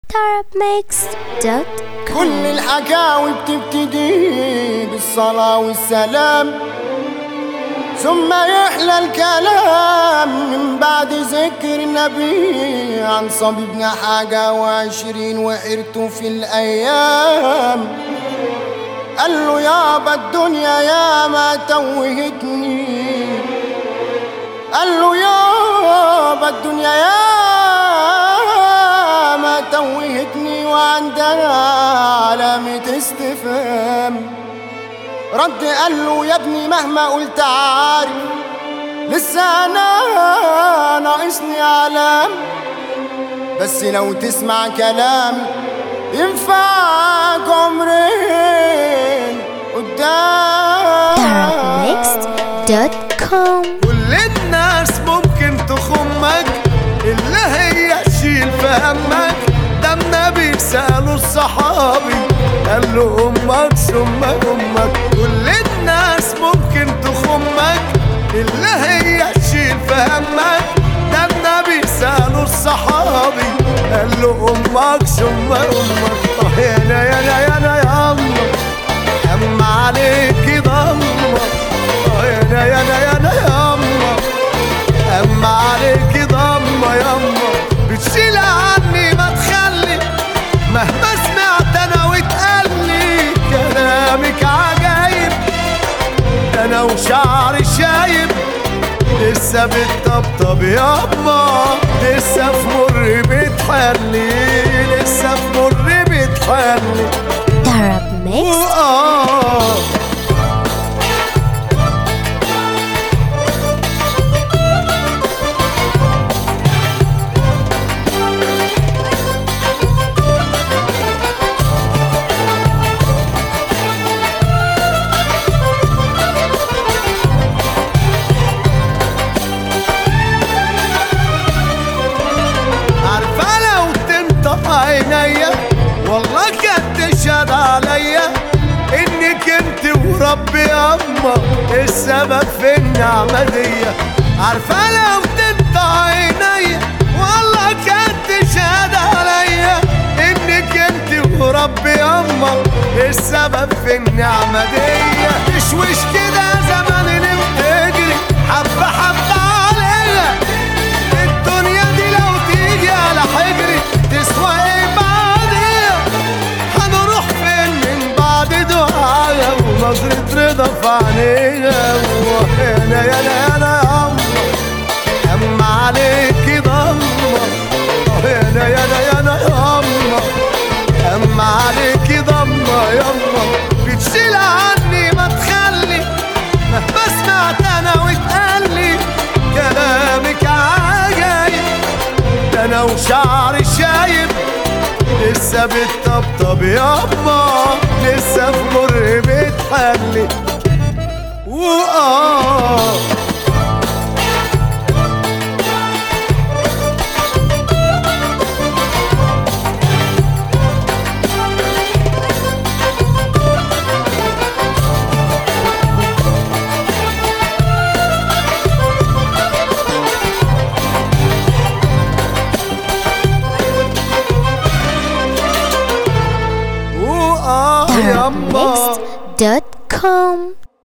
arabmix.com كل الحكاوي بتبتدي بالصلاة والسلام ثم يحلى الكلام من بعد ذكر النبي عن صبيبنا حاجة وعشرين وقرته في الأيام قال له يابا الدنيا يا ما توهتني قال له يابا الدنيا يا ما توهتني وعندها علامة استفهام رد قال له يا ابني مهما قلت عارف لسه انا ناقصني علام بس لو تسمع كلامي ينفعك عمرين قدام arabmix.com كل الناس ممكن تخمك إلا هي تشيل في همك ده النبي سألوا الصحابي قال له أمك ثم أمك كل الناس ممكن تخمك إلا هي تشيل في همك ده النبي سألوا الصحابي قال له أمك ثم أمك آه يانا يانا يانا يا الله أما عليك ضمك آه يانا يانا يانا يا الله اما عليك ضمه يما بتشيل عني ما تخلي مهما سمعت انا وتقلي كلامك عجايب ده انا وشعري شايب لسه بتطبطب ياما لسه في مر بتحلي لسه في مر بتحلي arabmix آه عارفة لو تنطق عينيا والله كانت تشهد عليا انك انت وربي اما السبب في النعمة دي عارفة لو تنطق عينيا والله كانت تشهد عليا انك انت وربي اما السبب في النعمة دي تشوش كده زمان بتجري حبة حبة عليا الدنيا دي لو تيجي على حجري تسوى ايه بعديها هنروح فين من بعد دعايا ونظرة رضا في عينيها وهنا يا انا يا انا يا اما اما عليك ضمة هنا يا انا يا انا يا اما اما عليك ضمة يما بتشيل عني ما تخلي مهما سمعت انا وتقلي كلامك عجايب ده انا وشعري شايب لسه بتطبطب ياما لسه في مر بتحلي وآه